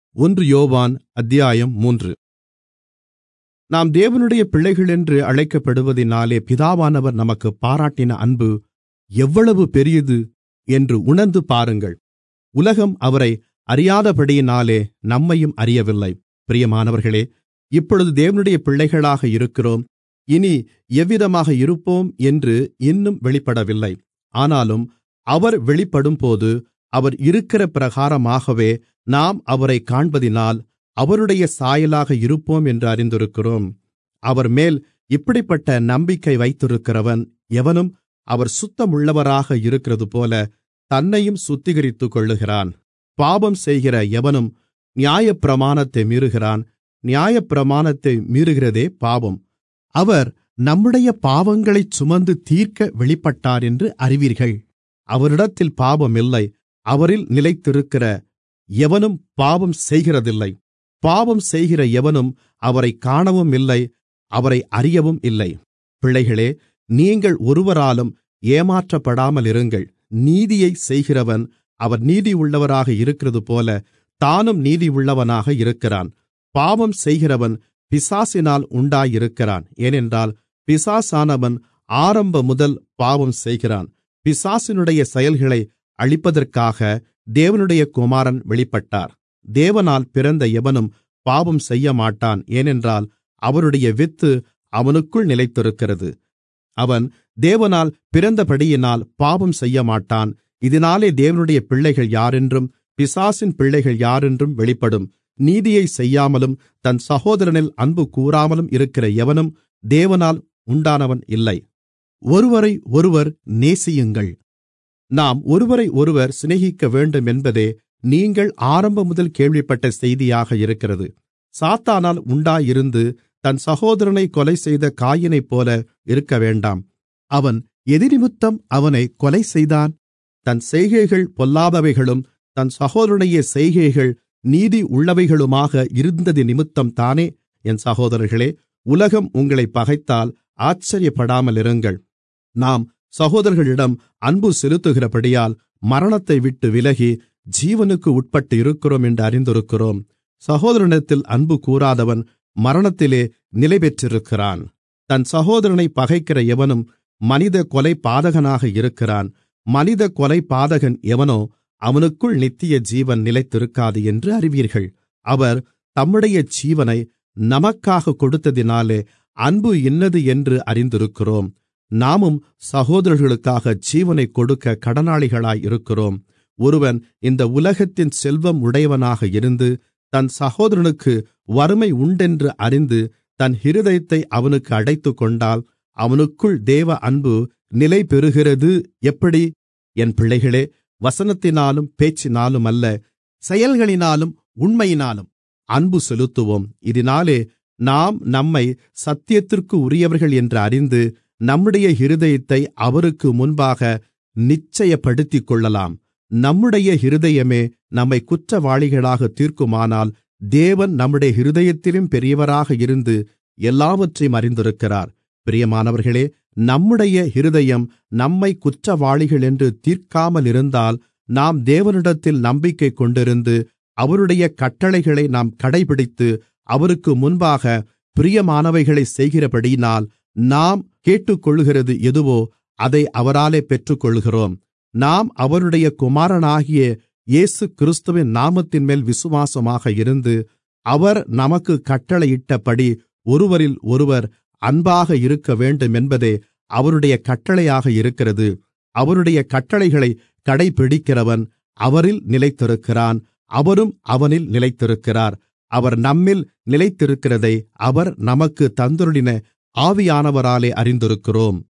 ஒன்று யோவான் அத்தியாயம் மூன்று நாம் தேவனுடைய பிள்ளைகளென்று அழைக்கப்படுவதினாலே பிதாவானவர் நமக்குப் பாராட்டின அன்பு எவ்வளவு பெரியது என்று உணர்ந்து பாருங்கள் உலகம் அவரை அறியாதபடியினாலே நம்மையும் அறியவில்லை பிரியமானவர்களே இப்பொழுது தேவனுடைய பிள்ளைகளாக இருக்கிறோம் இனி எவ்விதமாக இருப்போம் என்று இன்னும் வெளிப்படவில்லை ஆனாலும் அவர் வெளிப்படும்போது அவர் இருக்கிற பிரகாரமாகவே நாம் அவரைக் காண்பதினால் அவருடைய சாயலாக இருப்போம் என்று அறிந்திருக்கிறோம் அவர்மேல் இப்படிப்பட்ட நம்பிக்கை வைத்திருக்கிறவன் எவனும் அவர் சுத்தமுள்ளவராக இருக்கிறதுபோல தன்னையும் சுத்திகரித்துக்கொள்ளுகிறான் பாவம் செய்கிற எவனும் நியாயப்பிரமாணத்தை மீறுகிறான் நியாயப்பிரமாணத்தை மீறுகிறதே பாவம் அவர் நம்முடைய பாவங்களைச் சுமந்து தீர்க்க வெளிப்பட்டார் என்று அறிவீர்கள் அவரிடத்தில் பாவம் இல்லை அவரில் நிலைத்திருக்கிற எவனும் பாவம் செய்கிறதில்லை பாவம் செய்கிற எவனும் அவரைக் காணவும் இல்லை அவரை அறியவும் இல்லை பிள்ளைகளே நீங்கள் ஒருவராலும் ஏமாற்றப்படாமலிருங்கள் நீதியைச் செய்கிறவன் அவர் நீதியுள்ளவராக இருக்கிறதுபோல தானும் நீதியுள்ளவனாக இருக்கிறான் பாவம் செய்கிறவன் பிசாசினால் உண்டாயிருக்கிறான் ஏனென்றால் பிசாசானவன் ஆரம்பமுதல் பாவம் செய்கிறான் பிசாசினுடைய செயல்களை அழிப்பதற்காக தேவனுடைய குமாரன் வெளிப்பட்டார் தேவனால் பிறந்த எவனும் பாவம் செய்யமாட்டான் ஏனென்றால் அவருடைய வித்து அவனுக்குள் நிலைத்திருக்கிறது அவன் தேவனால் பிறந்தபடியினால் பாவம் செய்யமாட்டான் இதனாலே தேவனுடைய பிள்ளைகள் யாரென்றும் பிசாசின் பிள்ளைகள் யாரென்றும் வெளிப்படும் நீதியை செய்யாமலும் தன் சகோதரனில் அன்பு கூறாமலும் இருக்கிற எவனும் தேவனால் உண்டானவன் இல்லை ஒருவரை ஒருவர் நேசியுங்கள் நாம் ஒருவரை ஒருவர் சிநேகிக்க வேண்டும் என்பதே நீங்கள் ஆரம்பமுதல் கேள்விப்பட்ட செய்தியாக இருக்கிறது சாத்தானால் உண்டாயிருந்து தன் சகோதரனை கொலை செய்த காயினைப் போல இருக்க வேண்டாம் அவன் எதினிமித்தம் அவனை கொலை செய்தான் தன் செய்கைகள் பொல்லாதவைகளும் தன் சகோதரனுடைய செய்கைகள் நீதி உள்ளவைகளுமாக இருந்தது நிமித்தம் தானே என் சகோதரர்களே உலகம் உங்களை பகைத்தால் ஆச்சரியப்படாமலிருங்கள் நாம் சகோதரர்களிடம் அன்பு செலுத்துகிறபடியால் மரணத்தை விட்டு விலகி ஜீவனுக்கு உட்பட்டு இருக்கிறோம் என்று அறிந்திருக்கிறோம் சகோதரனிடத்தில் அன்பு கூறாதவன் மரணத்திலே நிலை பெற்றிருக்கிறான் தன் சகோதரனை பகைக்கிற எவனும் மனித கொலை பாதகனாக இருக்கிறான் மனித கொலை பாதகன் எவனோ அவனுக்குள் நித்திய ஜீவன் நிலைத்திருக்காது என்று அறிவீர்கள் அவர் தம்முடைய ஜீவனை நமக்காக கொடுத்ததினாலே அன்பு இன்னது என்று அறிந்திருக்கிறோம் நாமும் சகோதரர்களுக்காக ஜீவனை கொடுக்க கடனாளிகளாய் இருக்கிறோம் ஒருவன் இந்த உலகத்தின் செல்வம் உடையவனாக இருந்து தன் சகோதரனுக்கு வறுமை உண்டென்று அறிந்து தன் இருதயத்தை அவனுக்கு அடைத்துக்கொண்டால் அவனுக்குள் தேவ அன்பு நிலை பெறுகிறது எப்படி என் பிள்ளைகளே வசனத்தினாலும் பேச்சினாலும் அல்ல செயல்களினாலும் உண்மையினாலும் அன்பு செலுத்துவோம் இதனாலே நாம் நம்மை சத்தியத்திற்கு உரியவர்கள் என்று அறிந்து நம்முடைய இருதயத்தை அவருக்கு முன்பாக நிச்சயப்படுத்திக் கொள்ளலாம் நம்முடைய இருதயமே நம்மை குற்றவாளிகளாக தீர்க்குமானால் தேவன் நம்முடைய இருதயத்திலும் பெரியவராக இருந்து எல்லாவற்றையும் அறிந்திருக்கிறார் பிரியமானவர்களே நம்முடைய இருதயம் நம்மை குற்றவாளிகள் என்று தீர்க்காமலிருந்தால் நாம் தேவனிடத்தில் நம்பிக்கை கொண்டிருந்து அவருடைய கட்டளைகளை நாம் கடைபிடித்து அவருக்கு முன்பாக பிரியமானவைகளை செய்கிறபடியினால் நாம் கேட்டுக்கொள்கிறது எதுவோ அதை அவராலே பெற்றுக்கொள்கிறோம் நாம் அவருடைய குமாரனாகிய இயேசு கிறிஸ்துவின் நாமத்தின்மேல் விசுவாசமாக இருந்து அவர் நமக்கு கட்டளையிட்டபடி ஒருவரில் ஒருவர் அன்பாக இருக்க வேண்டும் என்பதே அவருடைய கட்டளையாக இருக்கிறது அவருடைய கட்டளைகளை கடைபிடிக்கிறவன் அவரில் நிலைத்திருக்கிறான் அவரும் அவனில் நிலைத்திருக்கிறார் அவர் நம்மில் நிலைத்திருக்கிறதை அவர் நமக்கு தந்துருளின ஆவியானவராலே அறிந்திருக்கிறோம்